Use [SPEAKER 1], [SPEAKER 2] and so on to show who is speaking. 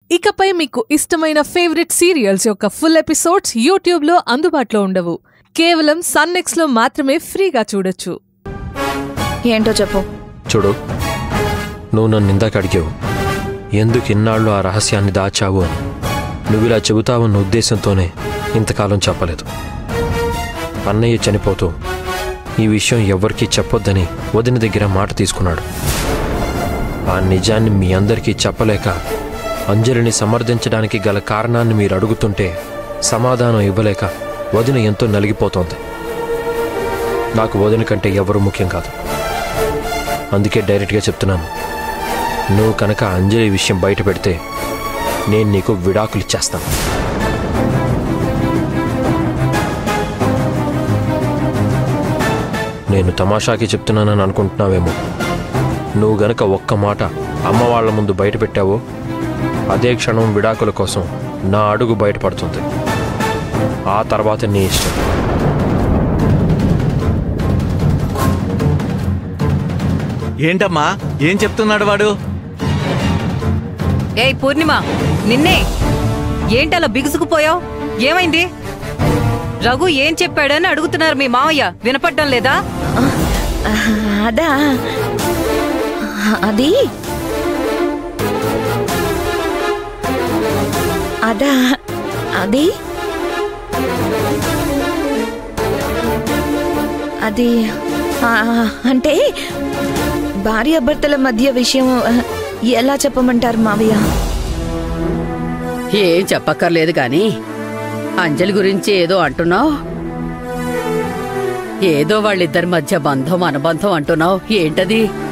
[SPEAKER 1] ఇకపై మీకు ఇష్టమైన ఫేవరెట్ సీరియల్స్ యొక్క ఫుల్ ఎపిసోడ్స్ యూట్యూబ్లో అందుబాటులో ఉండవు కేవలం సన్నెక్స్లో మాత్రమే ఫ్రీగా చూడొచ్చు
[SPEAKER 2] ఏంటో చెప్పు
[SPEAKER 3] చూడు నువ్వు నన్ను ఇందాక అడిగావు ఎందుకు ఇన్నాళ్ళు ఆ రహస్యాన్ని దాచావు అని నువ్వు ఇలా చెబుతావన్న ఉద్దేశంతోనే ఇంతకాలం చెప్పలేదు అన్నయ్య చనిపోతూ ఈ విషయం ఎవ్వరికీ చెప్పొద్దని వదిన దగ్గర మాట తీసుకున్నాడు ఆ నిజాన్ని మీ అందరికీ చెప్పలేక అంజలిని సమర్థించడానికి గల కారణాన్ని మీరు అడుగుతుంటే సమాధానం ఇవ్వలేక వదిన ఎంతో నలిగిపోతోంది నాకు వదిన కంటే ఎవరు ముఖ్యం కాదు అందుకే డైరెక్ట్గా చెప్తున్నాను నువ్వు కనుక అంజలి విషయం బయట పెడితే నేను నీకు విడాకులు ఇచ్చేస్తాను నేను తమాషాకి చెప్తున్నానని అనుకుంటున్నావేమో నువ్వు గనక ఒక్క మాట అమ్మ వాళ్ళ ముందు బయట పెట్టావో అదే క్షణం విడాకుల కోసం నా అడుగు బయటపడుతుంది ఆ తర్వాత నీ ఇష్టం
[SPEAKER 4] ఏంటమ్మా ఏం చెప్తున్నాడు వాడు
[SPEAKER 5] ఏయ్ పూర్ణిమ నిన్నే ఏంటలా బిగుసుకుపోయావు ఏమైంది రఘు ఏం చెప్పాడని అడుగుతున్నారు మీ మావయ్య వినపడ్డం లేదా
[SPEAKER 2] ఆ, అదా అది అదా అది అది ఆ, అంటే భార్యాభర్తల మధ్య విషయం ఆ, ఎలా చెప్పమంటారు మావయ్య
[SPEAKER 6] ఏం చెప్పక్కర్లేదు గాని అంజలి గురించి ఏదో అంటున్నావు ఏదో వాళ్ళిద్దరి మధ్య బంధం అనుబంధం అంటున్నావు ఏంటది